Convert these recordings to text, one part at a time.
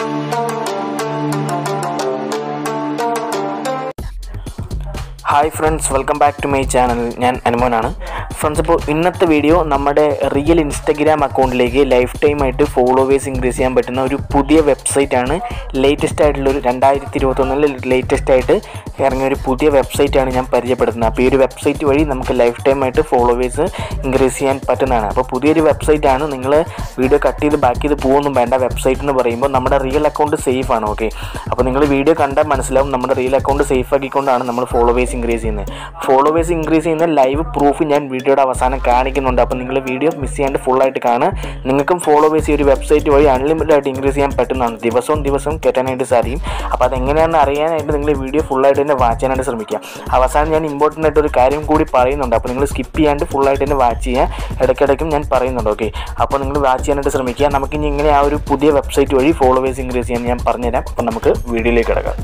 hi friends welcome back to my channel ഞാൻ അനുമോനാണ് friends അപ്പോൾ ഇന്നത്തെ വീഡിയോ നമ്മുടെ റിയൽ ഇൻസ്റ്റഗ്രാം അക്കൗണ്ടിലേക്ക് ലൈഫ് ടൈം ആയിട്ട് ഫോളോവേഴ്സ് ഇൻക്രീസ് ചെയ്യാൻ പറ്റുന്ന ഒരു പുതിയ വെബ്സൈറ്റ് ആണ് ലേറ്റസ്റ്റ് ആയിട്ടുള്ള ഒരു രണ്ടായിരത്തി ഇരുപത്തൊന്നിൽ ലേറ്റസ്റ്റ് ആയിട്ട് ഇറങ്ങിയ ഒരു പുതിയ വെബ്സൈറ്റ് ആണ് ഞാൻ പരിചയപ്പെടുത്തുന്നത് അപ്പോൾ ഈ ഒരു വെബ്സൈറ്റ് വഴി നമുക്ക് ലൈഫ് ടൈം ആയിട്ട് ഫോളോവേഴ്സ് ഇൻക്രീസ് ചെയ്യാൻ പറ്റുന്നതാണ് അപ്പോൾ പുതിയൊരു വെബ്സൈറ്റ് ആണ് നിങ്ങൾ വീഡിയോ കട്ട് ചെയ്ത് ബാക്ക് ചെയ്ത് പോകുന്നു വേണ്ട വെബ്സൈറ്റ് എന്ന് പറയുമ്പോൾ നമ്മുടെ റിയൽ അക്കൗണ്ട് സേഫ് ആണ് ഓക്കെ അപ്പോൾ നിങ്ങൾ വീഡിയോ കണ്ടാൽ മനസ്സിലാവും നമ്മുടെ റിയൽ അക്കൗണ്ട് സേഫ് ആക്കിക്കൊണ്ടാണ് നമ്മൾ ഫോളോവേഴ്സ് ഇൻക്രീസ് ചെയ്യുന്നത് ഫോളോവേഴ്സ് ഇൻക്രീസ് ചെയ്യുന്ന ലൈവ് പ്രൂഫ് ഞാൻ വീഡിയോയുടെ അവസാനം കാണിക്കുന്നുണ്ട് അപ്പോൾ നിങ്ങൾ വീഡിയോ മിസ് ചെയ്യാണ്ട് ഫുള്ളായിട്ട് കാണുക നിങ്ങൾക്കും ഫോളോവേഴ്സ് ഈ ഒരു വെബ്സൈറ്റ് വഴി അൺലിമിറ്റഡ് ആയിട്ട് ഇൻക്രീസ് ചെയ്യാൻ പറ്റുന്നതാണ് ദിവസവും ദിവസവും കയറ്റാനായിട്ട് സാധിക്കും അപ്പോൾ അതെങ്ങനെയാണെന്ന് അറിയാനായിട്ട് നിങ്ങൾ വീഡിയോ ഫുള്ളായിട്ട് തന്നെ വാച്ച് ചെയ്യാനായിട്ട് ശ്രമിക്കുക അവസാനം ഞാൻ ഇമ്പോർട്ടൻ്റ് ആയിട്ട് ഒരു കാര്യം കൂടി പറയുന്നുണ്ട് അപ്പോൾ നിങ്ങൾ സ്കിപ്പ് ചെയ്യാണ്ട് ഫുള്ളായിട്ട് തന്നെ വാച്ച് ചെയ്യുക ഇടയ്ക്കിടയ്ക്കും ഞാൻ പറയുന്നുണ്ട് ഓക്കെ അപ്പോൾ നിങ്ങൾ വാച്ച് ചെയ്യാനായിട്ട് ശ്രമിക്കുക നമുക്ക് ഇനി ഇങ്ങനെ ആ ഒരു പുതിയ വെബ്സൈറ്റ് വഴി ഫോളോവേഴ്സ് ഇൻക്രീസ് ചെയ്യാൻ ഞാൻ പറഞ്ഞുതരാം അപ്പോൾ നമുക്ക് വീഡിയോയിലേക്ക് കിടക്കാം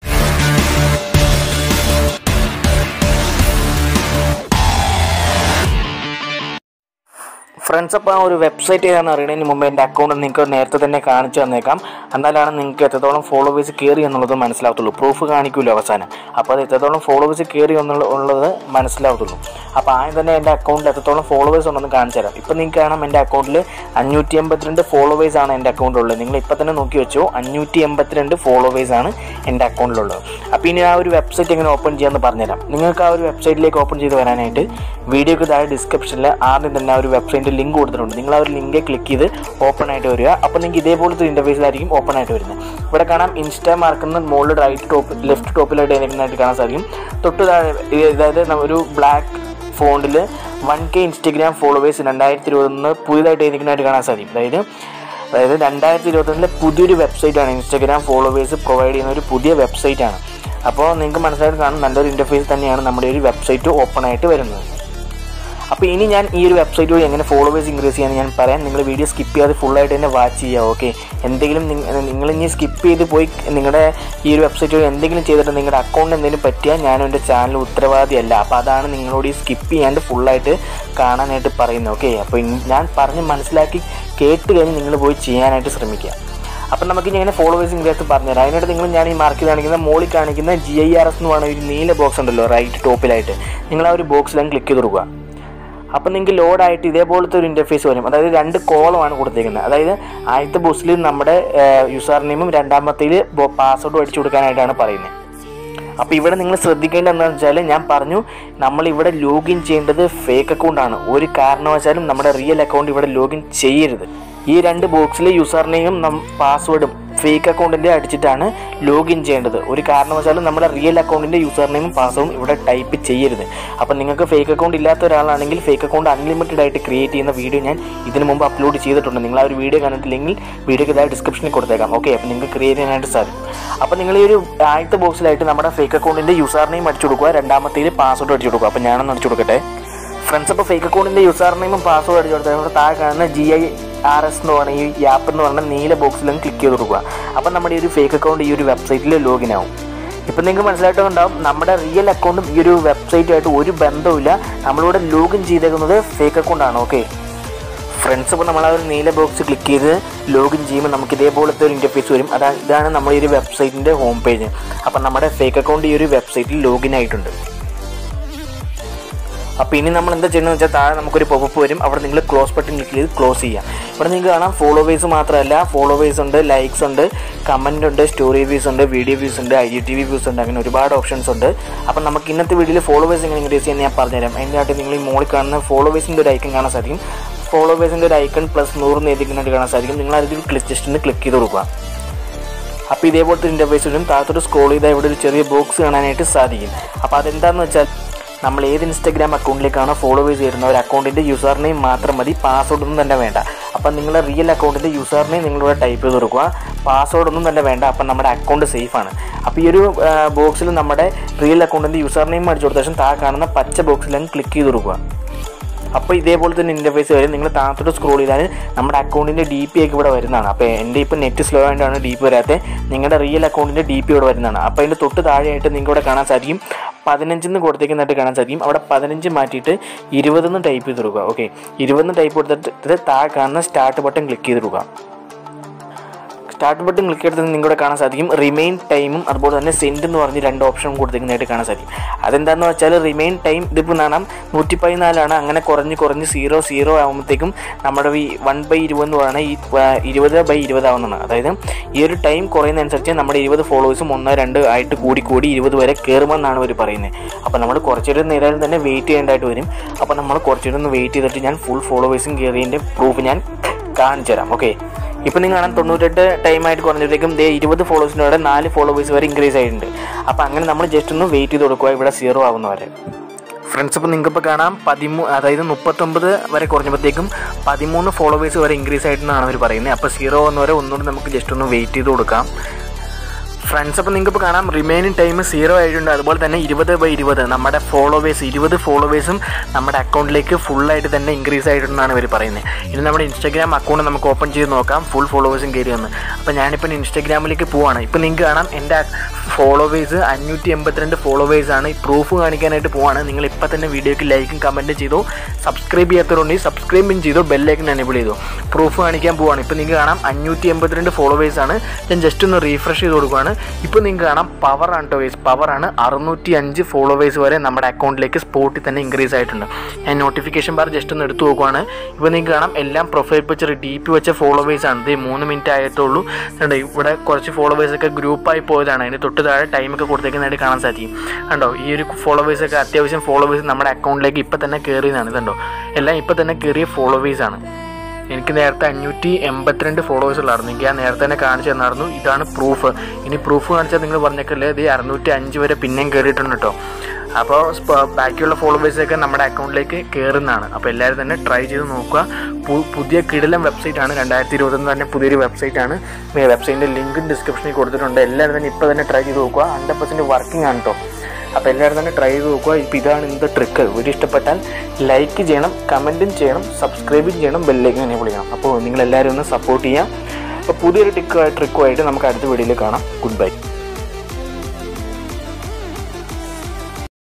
ഫ്രണ്ട്സ് അപ്പോൾ ആ ഒരു വെബ്സൈറ്റ് ഏതാണെന്ന് അറിയണതിന് മുമ്പ് എൻ്റെ അക്കൗണ്ട് നിങ്ങൾക്ക് നേരത്തെ തന്നെ കാണിച്ചു തന്നേക്കാം എന്നാലാണ് നിങ്ങൾക്ക് എത്രത്തോളം ഫോളോവേഴ്സ് കയറി എന്നുള്ളത് മനസ്സിലാവത്തുള്ളൂ പ്രൂഫ് കാണിക്കുമല്ലോ അവസാനം അപ്പോൾ അത് എത്രത്തോളം ഫോളോവേഴ്സ് കയറി എന്നുള്ള ഉള്ളത് മനസ്സിലാവത്തുള്ളൂ അപ്പോൾ ആദ്യം തന്നെ എൻ്റെ അക്കൗണ്ടിൽ എത്രത്തോളം ഫോളോവേഴ്സ് ഉണ്ടെന്ന് കാണിച്ചു തരാം ഇപ്പോൾ നിങ്ങൾക്ക് കാണാം എൻ്റെ അക്കൗണ്ടിൽ അഞ്ഞൂറ്റി എൺപത്തിരണ്ട് ഫോളോവേഴ്സ് ആണ് എൻ്റെ അക്കൗണ്ടിലുള്ളത് നിങ്ങൾ ഇപ്പോൾ തന്നെ നോക്കി വെച്ചോ അഞ്ഞൂറ്റി എൺപത്തിരണ്ട് ഫോളോവേഴ്സ് ആണ് എൻ്റെ അക്കൗണ്ടിലുള്ളത് അപ്പോൾ ഇനി ആ ഒരു വെബ്സൈറ്റ് എങ്ങനെ ഓപ്പൺ ചെയ്യാമെന്ന് പറഞ്ഞുതരാം നിങ്ങൾക്ക് ആ ഒരു വെബ്സൈറ്റിലേക്ക് ഓപ്പൺ ചെയ്ത് വരാനായിട്ട് വീഡിയോക്ക് താഴെ ഡിസ്ക്രിപ്ഷനിൽ ആദ്യം തന്നെ ആ ഒരു വെബ്സൈറ്റിൻ്റെ ലിങ്ക് കൊടുത്തിട്ടുണ്ട് നിങ്ങൾ ആ ഒരു ലിങ്ക് ക്ലിക്ക് ചെയ്ത് ഓപ്പൺ ആയിട്ട് വരിക അപ്പോൾ നിങ്ങൾക്ക് ഇതേപോലത്തെ ഇൻ്റർഫേസിലായിരിക്കും ഓപ്പൺ ആയിട്ട് വരുന്നത് ഇവിടെ കാണാം ഇൻസ്റ്റാ മാർക്കുന്ന മുകളിൽ റൈറ്റ് ടോപ്പ് ലെഫ്റ്റ് ടോപ്പിലായിട്ട് ഏതെങ്കിലുമായിട്ട് കാണാൻ സാധിക്കും തൊട്ട് താഴെ അതായത് നമ്മ- ഒരു ബ്ലാക്ക് ഫോണ്ടിൽ വൺ കെ ഇൻസ്റ്റഗ്രാം ഫോളോവേഴ്സ് രണ്ടായിരത്തി ഇരുപത്തൊന്ന് പുതിയതായിട്ട് ഏതെങ്കിലുമായിട്ട് കാണാൻ സാധിക്കും അതായത് അതായത് രണ്ടായിരത്തി ഇരുപത്തൊന്നിലെ പുതിയൊരു വെബ്സൈറ്റാണ് ഇൻസ്റ്റഗ്രാം ഫോളോവേഴ്സ് പ്രൊവൈഡ് ചെയ്യുന്ന ഒരു പുതിയ വെബ്സൈറ്റാണ് അപ്പോൾ നിങ്ങൾക്ക് മനസ്സിലായിട്ട് കാണും നല്ലൊരു ഇൻ്റർഫേസ് തന്നെയാണ് നമ്മുടെ ഒരു വെബ്സൈറ്റ് ഓപ്പൺ ആയിട്ട് വരുന്നത് അപ്പോൾ ഇനി ഞാൻ ഈ ഒരു വെബ്സൈറ്റ് വഴി എങ്ങനെ ഫോളോവേഴ്സ് ഇൻക്രീസ് ചെയ്യാൻ ഞാൻ പറയാം നിങ്ങൾ വീഡിയോ സ്കിപ്പ് ചെയ്യാതെ ഫുള്ളായിട്ട് തന്നെ വാച്ച് ചെയ്യുക ഓക്കെ എന്തെങ്കിലും നിങ്ങൾ ഇനി സ്കിപ്പ് ചെയ്ത് പോയി നിങ്ങളുടെ ഈ ഒരു വെബ്സൈറ്റ് വഴി എന്തെങ്കിലും ചെയ്തിട്ട് നിങ്ങളുടെ അക്കൗണ്ട് എന്തെങ്കിലും പറ്റിയാൽ ഞാനും എൻ്റെ ചാനൽ ഉത്തരവാദിയല്ല അപ്പോൾ അതാണ് നിങ്ങളോട് ഈ സ്കിപ്പ് ചെയ്യാണ്ട് ഫുള്ളായിട്ട് കാണാനായിട്ട് പറയുന്നത് ഓക്കെ അപ്പോൾ ഇനി- ഞാൻ പറഞ്ഞ് മനസ്സിലാക്കി കേട്ട് കഴിഞ്ഞ് നിങ്ങൾ പോയി ചെയ്യാനായിട്ട് ശ്രമിക്കുക അപ്പം നമുക്ക് ഇനി എങ്ങനെ ഫോളോവേഴ്സ് ഇൻക്രീസ് പറഞ്ഞുതരാം അതിനായിട്ട് നിങ്ങൾ ഞാൻ ഈ മാർക്ക് കാണിക്കുന്ന മോളിൽ കാണിക്കുന്ന ജി ഐ ആർ എസ് എന്ന് പറയുന്ന ഒരു നീല ബോക്സ് ഉണ്ടല്ലോ റൈറ്റ് ടോപ്പിലായിട്ട് നിങ്ങൾ ആ ഒരു ബോക്സിലും ക്ലിക്ക് ചെയ്ത് കൊടുക്കുക അപ്പം നിങ്ങൾക്ക് ലോഡായിട്ട് ഇതേപോലത്തെ ഒരു ഇൻ്റർഫേസ് വരും അതായത് രണ്ട് കോളമാണ് കൊടുത്തേക്കുന്നത് അതായത് ആദ്യത്തെ ബോക്സിൽ നമ്മുടെ യൂസർ നെയിമും രണ്ടാമത്തേൽ പാസ്വേഡും അടിച്ചു കൊടുക്കാനായിട്ടാണ് പറയുന്നത് അപ്പോൾ ഇവിടെ നിങ്ങൾ ശ്രദ്ധിക്കേണ്ടത് എന്താണെന്ന് വെച്ചാൽ ഞാൻ പറഞ്ഞു നമ്മൾ ഇവിടെ ലോഗിൻ ചെയ്യേണ്ടത് ഫേക്ക് അക്കൗണ്ടാണ് ഒരു കാരണവശാലും നമ്മുടെ റിയൽ അക്കൗണ്ട് ഇവിടെ ലോഗിൻ ചെയ്യരുത് ഈ രണ്ട് ബോക്സിലെ യൂസർ നെയിമും നം പാസ്വേഡും ഫേക്ക് അക്കൗണ്ടിൻ്റെ അടിച്ചിട്ടാണ് ലോഗിൻ ചെയ്യേണ്ടത് ഒരു കാരണവശാലും നമ്മുടെ റിയൽ അക്കൗണ്ടിൻ്റെ യൂസർ നെയിമും പാസ്വേഡും ഇവിടെ ടൈപ്പ് ചെയ്യരുത് അപ്പോൾ നിങ്ങൾക്ക് ഫേക്ക് അക്കൗണ്ട് ഇല്ലാത്ത ഒരാളാണെങ്കിൽ ഫേക്ക് അക്കൗണ്ട് അൺലിമിറ്റഡ് ആയിട്ട് ക്രിയേറ്റ് ചെയ്യുന്ന വീഡിയോ ഞാൻ ഇതിനു മുമ്പ് അപ്ലോഡ് ചെയ്തിട്ടുണ്ട് നിങ്ങൾ ആ ഒരു വീഡിയോ കണ്ടിട്ടില്ലെങ്കിൽ വീഡിയോക്ക് ഇതായി ഡിസ്ക്രിപ്ഷനിൽ കൊടുത്തേക്കാം ഓക്കെ അപ്പോൾ നിങ്ങൾക്ക് ക്രിയേറ്റ് ചെയ്യാനായിട്ട് സാധിക്കും അപ്പോൾ നിങ്ങൾ ഈ ഒരു ആദ്യത്തെ ബോക്സിലായിട്ട് നമ്മുടെ ഫേക്ക് അക്കൗണ്ടിൻ്റെ യൂസർ നെയിം അടിച്ചു കൊടുക്കുക രണ്ടാമത്തേൽ പാസ്വേഡ് അടിച്ചു കൊടുക്കുക അപ്പോൾ ഞാനൊന്ന് അടിച്ചു കൊടുക്കട്ടെ ഫ്രണ്ട്സ് അപ്പോൾ ഫേക്ക് അക്കൗണ്ടിൻ്റെ യൂസർ നെയിമും പാസ്വേഡ് അടിച്ചു കൊടുത്താൽ നമ്മുടെ താഴെ കാണുന്ന ജി ഐ ആർ എസ് എന്ന് പറയുന്ന ഈ ആപ്പ് എന്ന് പറയുന്ന നീല ബോക്സിലും ക്ലിക്ക് ചെയ്ത് കൊടുക്കുക അപ്പോൾ നമ്മുടെ ഈ ഒരു ഫേക്ക് അക്കൗണ്ട് ഈ ഒരു വെബ്സൈറ്റിൽ ലോഗിൻ ആവും ഇപ്പം നിങ്ങൾക്ക് മനസ്സിലായിട്ടുണ്ടാവും നമ്മുടെ റിയൽ അക്കൗണ്ടും ഈ ഒരു വെബ്സൈറ്റുമായിട്ട് ഒരു ബന്ധവുമില്ല നമ്മളിവിടെ ലോഗിൻ ചെയ്തേക്കുന്നത് ഫേക്ക് അക്കൗണ്ടാണ് ഓക്കെ ഫ്രണ്ട്സ് ഇപ്പോൾ നമ്മൾ ആ ഒരു നീല ബോക്സ് ക്ലിക്ക് ചെയ്ത് ലോഗിൻ ചെയ്യുമ്പോൾ നമുക്ക് ഇതേപോലത്തെ ഒരു ഇൻ്റർഫേസ് വരും അതാ ഇതാണ് നമ്മുടെ ഈ ഒരു വെബ്സൈറ്റിൻ്റെ ഹോം പേജ് അപ്പം നമ്മുടെ ഫേക്ക് അക്കൗണ്ട് ഈ ഒരു വെബ്സൈറ്റിൽ ലോഗിൻ ആയിട്ടുണ്ട് അപ്പോൾ ഇനി നമ്മൾ എന്താ ചെയ്യുന്നത് വെച്ചാൽ താഴെ നമുക്കൊരു പോപ്പ് വരും അവിടെ നിങ്ങൾ ക്ലോസ് ബട്ടൺ ക്ലിക്ക് ചെയ്ത് ക്ലോസ് ചെയ്യാം ഇവിടെ നിങ്ങൾക്ക് കാണാം ഫോളോവേഴ്സ് മാത്രമല്ല ഫോളോവേഴ്സ് ഉണ്ട് ലൈക്സ് ഉണ്ട് കമൻ്റ് ഉണ്ട് സ്റ്റോറി വ്യൂസ് ഉണ്ട് വീഡിയോ വ്യൂസ് ഉണ്ട് ഐ ടി വി വ്യൂസ് ഉണ്ട് അങ്ങനെ ഒരുപാട് ഓപ്ഷൻസ് ഉണ്ട് അപ്പം നമുക്ക് ഇന്നത്തെ വീഡിയോയിൽ ഫോളോവേഴ്സ് എങ്ങനെ ഇൻക്രീസ് ചെയ്യാൻ ഞാൻ പറഞ്ഞുതരാം അതിനായിട്ട് നിങ്ങൾ ഈ മോളിൽ കാണുന്ന ഫോളോവേഴ്സിൻ്റെ ഒരു ഐക്കൺ കാണാൻ സാധിക്കും ഫോളോവേഴ്സിൻ്റെ ഒരു ഐക്കൺ പ്ലസ് നൂറ് എഴുതിക്കുന്നതായിട്ട് കാണാൻ സാധിക്കും നിങ്ങൾ അതിൽ ക്ലിക്ക് ജസ്റ്റ് ഒന്ന് ക്ലിക്ക് ചെയ്ത് കൊടുക്കുക അപ്പോൾ ഇതേപോലത്തെ ഇൻ്റർഫേസ് വരും താഴത്തോട്ട് സ്ക്രോൾ ചെയ്താൽ ഇവിടെ ഒരു ചെറിയ ബോക്സ് കാണാനായിട്ട് സാധിക്കും അപ്പോൾ അതെന്താണെന്ന് വെച്ചാൽ നമ്മൾ ഏത് ഇൻസ്റ്റാഗ്രാം അക്കൗണ്ടിലേക്കാണോ ഫോളോവേഴ്സ് ചെയ്യുന്ന ഒരു അക്കൗണ്ടിൻ്റെ യൂസർ നെയിം മാത്രം മതി പാസ്വേഡ് ഒന്നും തന്നെ വേണ്ട അപ്പം നിങ്ങളുടെ റിയൽ അക്കൗണ്ടിൻ്റെ യൂസർ നെയിം നിങ്ങളിവിടെ ടൈപ്പ് ചെയ്ത് കൊടുക്കുക പാസ്വേഡ് ഒന്നും തന്നെ വേണ്ട അപ്പം നമ്മുടെ അക്കൗണ്ട് സേഫ് ആണ് അപ്പോൾ ഈ ഒരു ബോക്സിൽ നമ്മുടെ റിയൽ അക്കൗണ്ടിൻ്റെ യൂസർ നെയിം അടിച്ചു കൊടുത്ത ശേഷം താഴെ കാണുന്ന പച്ച ബോക്സിലും ക്ലിക്ക് ചെയ്ത് കൊടുക്കുക അപ്പോൾ ഇതേപോലെ തന്നെ ഇൻ്റർഫേസ് വരും നിങ്ങൾ താഴത്തോട്ട് സ്ക്രോൾ ചെയ്താൽ നമ്മുടെ അക്കൗണ്ടിൻ്റെ ഡി പി ഒക്കെ ഇവിടെ വരുന്നതാണ് അപ്പോൾ എൻ്റെ ഇപ്പോൾ നെറ്റ് സ്ലോ ആയതുകൊണ്ടാണ് ഡി പി വരാത്തത് നിങ്ങളുടെ റിയൽ അക്കൗണ്ടിൻ്റെ ഡി പി ഇവിടെ വരുന്നതാണ് അപ്പോൾ അതിൻ്റെ തൊട്ട് താഴെയായിട്ട് നിങ്ങൾക്ക് ഇവിടെ കാണാൻ സാധിക്കും പതിനഞ്ചെന്ന് കൊടുത്തേക്കുന്നതായിട്ട് കാണാൻ സാധിക്കും അവിടെ പതിനഞ്ച് മാറ്റിയിട്ട് ഇരുപതെന്ന് ടൈപ്പ് ചെയ്ത് കൊടുക്കുക ഓക്കെ ഇരുപതെന്ന് ടൈപ്പ് കൊടുത്തിട്ട് ഇത് താഴെ കാണുന്ന സ്റ്റാർട്ട് ബട്ടൺ ക്ലിക്ക് ചെയ്ത് കൊടുക്കുക സ്റ്റാർട്ട് ബട്ടൺ ക്ലിക്ക് ചെയ്തിട്ട് നിങ്ങളുടെ കാണാൻ സാധിക്കും റിമെയിൻ ടൈമും അതുപോലെ തന്നെ സെൻഡ് എന്ന് പറഞ്ഞ് രണ്ട് ഓപ്ഷനും കൊടുത്തിരിക്കുന്നതായിട്ട് കാണാൻ സാധിക്കും അതെന്താണെന്ന് വെച്ചാൽ റിമെയിൻ ടൈം ഇതിപ്പോൾ കാണാം നൂറ്റി പതിനാലാണ് അങ്ങനെ കുറഞ്ഞ് കുറഞ്ഞ് സീറോ സീറോ ആകുമ്പോഴത്തേക്കും നമ്മുടെ ഈ വൺ ബൈ ഇരുപത് എന്ന് പറയുന്നത് ഈ ആ, ഇരുപത് ബൈ ഇരുപത് ആവുന്നതാണ് അതായത് ഈ ഒരു ടൈം കുറയുന്നതനുസരിച്ച് നമ്മുടെ ഇരുപത് ഫോളോവേഴ്സും ഒന്ന് രണ്ട് ആയിട്ട് കൂടി കൂടി ഇരുപത് വരെ കയറുമെന്നാണ് അവർ പറയുന്നത് അപ്പോൾ നമ്മൾ കുറച്ചൊരു നേരം തന്നെ വെയിറ്റ് ചെയ്യേണ്ടതായിട്ട് വരും അപ്പോൾ നമ്മൾ കുറച്ചൊരു ഒന്ന് വെയിറ്റ് ചെയ്തിട്ട് ഞാൻ ഫുൾ ഫോളോവേഴ്സും കയറിയതിൻ്റെ പ്രൂഫ് ഞാൻ കാണിച്ചു തരാം ഓക്കെ ഇപ്പം നിങ്ങൾ കാണാൻ തൊണ്ണൂറ്റെട്ട് ടൈമായിട്ട് കുറഞ്ഞപ്പോഴത്തേക്കും ദേ ഇരുപത് ഫോളോവേഴ്സിൻ്റെ അവിടെ നാല് ഫോളോവേഴ്സ് വരെ ഇൻക്രീസ് ആയിട്ടുണ്ട് അപ്പോൾ അങ്ങനെ നമ്മൾ ജസ്റ്റ് ഒന്ന് വെയിറ്റ് ചെയ്ത് കൊടുക്കുക ഇവിടെ സീറോ ആവുന്നവരെ ഫ്രണ്ട്സ് ഇപ്പോൾ നിങ്ങൾക്ക് ഇപ്പോൾ കാണാം പതിമൂ അതായത് മുപ്പത്തൊമ്പത് വരെ കുറഞ്ഞപ്പോഴത്തേക്കും പതിമൂന്ന് ഫോളോവേഴ്സ് വരെ ഇൻക്രീസ് ആയിട്ടെന്നാണ് അവർ പറയുന്നത് അപ്പോൾ സീറോ വന്നവരെ ഒന്നുകൂടി നമുക്ക് ജസ്റ്റ് ഒന്ന് വെയിറ്റ് ചെയ്ത് കൊടുക്കാം ഫ്രണ്ട്സ് അപ്പോൾ നിങ്ങൾക്ക് ഇപ്പോൾ കാണാം റിമൈനിങ് ടൈം സീറോ ആയിട്ടുണ്ട് അതുപോലെ തന്നെ ഇരുപത് ബൈ ഇരുപത് നമ്മുടെ ഫോളോവേഴ്സ് ഇരുപത് ഫോളോവേഴ്സും നമ്മുടെ അക്കൗണ്ടിലേക്ക് ഫുള്ളായിട്ട് തന്നെ ഇൻക്രീസ് ആയിട്ടുണ്ടെന്നാണ് ഇവർ പറയുന്നത് ഇനി നമ്മുടെ ഇൻസ്റ്റാഗ്രാം അക്കൗണ്ട് നമുക്ക് ഓപ്പൺ ചെയ്ത് നോക്കാം ഫുൾ ഫോളോവേഴ്സും കയറി വന്ന് അപ്പോൾ ഞാനിപ്പോൾ ഇൻസ്റ്റാഗ്രാമിലേക്ക് പോവാണ് ഇപ്പോൾ നിങ്ങൾക്ക് കാണാം എൻ്റെ ഫോളോവേഴ്സ് അഞ്ഞൂറ്റി എൺപത്തിരണ്ട് ഫോളോവേഴ്സാണ് ഈ പ്രൂഫ് കാണിക്കാനായിട്ട് പോവാണ് നിങ്ങൾ ഇപ്പം തന്നെ വീഡിയോക്ക് ലൈക്കും കമൻറ്റും ചെയ്തു സബ്സ്ക്രൈബ് ചെയ്യാത്തവരുണ്ടെങ്കിൽ സബ്സ്ക്രൈബും ചെയ്തു ബെല്ലൈക്കൻ എനേബിൾ ചെയ്തു പ്രൂഫ് കാണിക്കാൻ പോവാണ് ഇപ്പോൾ നിങ്ങൾക്ക് കാണാം അഞ്ഞൂറ്റി എൺപത്തിരണ്ട് ഫോളോവേഴ്സാണ് ഞാൻ ജസ്റ്റ് ഒന്ന് റീഫ്രഷ് ചെയ്ത് കൊടുക്കുകയാണ് ഇപ്പോൾ നിങ്ങൾക്ക് കാണാം പവർ ആണ് കേട്ടോ ഗൈസ് പവറാണ് അറുന്നൂറ്റി അഞ്ച് ഫോളോവേഴ്സ് വരെ നമ്മുടെ അക്കൗണ്ടിലേക്ക് സ്പോട്ടിൽ തന്നെ ഇൻക്രീസ് ആയിട്ടുണ്ട് ഞാൻ നോട്ടിഫിക്കേഷൻ ബാർ ജസ്റ്റ് ഒന്ന് എടുത്തു നോക്കുവാണ് ഇപ്പോൾ നിങ്ങൾക്ക് കാണാം എല്ലാം പ്രൊഫൈൽ പിക്ചർ ഡി പി വെച്ച ഫോളോവേഴ്സാണ് ഇത് മൂന്ന് മിനിറ്റ് ആയിട്ടുള്ളൂ കണ്ടോ ഇവിടെ കുറച്ച് ഫോളോവേഴ്സൊക്കെ ഗ്രൂപ്പായി പോയതാണ് അതിന് തൊട്ട് താഴെ ടൈമൊക്കെ കൊടുത്തേക്കുന്നതായിട്ട് കാണാൻ സാധിക്കും കണ്ടോ ഈ ഒരു ഫോളോവേഴ്സൊക്കെ അത്യാവശ്യം ഫോളോവേഴ്സ് നമ്മുടെ അക്കൗണ്ടിലേക്ക് ഇപ്പം തന്നെ കയറിയതാണ് ഇതുണ്ടോ എല്ലാം ഇപ്പം തന്നെ കയറിയ ഫോളോവേഴ്സാണ് എനിക്ക് നേരത്തെ അഞ്ഞൂറ്റി എൺപത്തിരണ്ട് ഫോളോവേഴ്സ് ഉള്ളായിരുന്നു എനിക്ക് ഞാൻ നേരത്തെ തന്നെ കാണിച്ചു തന്നായിരുന്നു ഇതാണ് പ്രൂഫ് ഇനി പ്രൂഫ് കാണിച്ചാൽ നിങ്ങൾ പറഞ്ഞേക്കല്ലേ ഇത് അറുന്നൂറ്റി അഞ്ച് വരെ പിന്നെയും കയറിയിട്ടുണ്ട് കേട്ടോ അപ്പോൾ സ്പ- ബാക്കിയുള്ള ഫോളോവേഴ്സൊക്കെ നമ്മുടെ അക്കൗണ്ടിലേക്ക് കയറുന്നതാണ് അപ്പോൾ എല്ലാവരും തന്നെ ട്രൈ ചെയ്ത് നോക്കുക പു- പുതിയ കിടിലം വെബ്സൈറ്റ് ആണ് രണ്ടായിരത്തി ഇരുപത്തൊന്ന് തന്നെ പുതിയൊരു വെബ്സൈറ്റ് ആണ് വെബ്സൈറ്റിൻ്റെ ലിങ്ക് ഡിസ്ക്രിപ്ഷനിൽ കൊടുത്തിട്ടുണ്ട് എല്ലാവരും തന്നെ ഇപ്പോൾ തന്നെ ട്രൈ ചെയ്ത് നോക്കുക ഹൺഡ്രഡ് പെർസെൻറ്റ് വർക്കിംഗ് ആണ് കേട്ടോ അപ്പോൾ എല്ലാവരും തന്നെ ട്രൈ ചെയ്ത് നോക്കുക ഇപ്പോൾ ഇതാണ് ഇന്നത്തെ ട്രിക്ക് വീഡിയോ ഇഷ്ടപ്പെട്ടാൽ ലൈക്ക് ചെയ്യണം കമൻറ്റും ചെയ്യണം സബ്സ്ക്രൈബും ചെയ്യണം ബെല്ലേക്ക് എനേബിൾ ചെയ്യണം അപ്പോൾ നിങ്ങൾ എല്ലാവരും ഒന്ന് സപ്പോർട്ട് ചെയ്യാം അപ്പോൾ പുതിയൊരു ടിക്ക് ട്രിക്കുമായിട്ട് നമുക്ക് അടുത്ത വീഡിയോയിൽ കാണാം ഗുഡ് ബൈ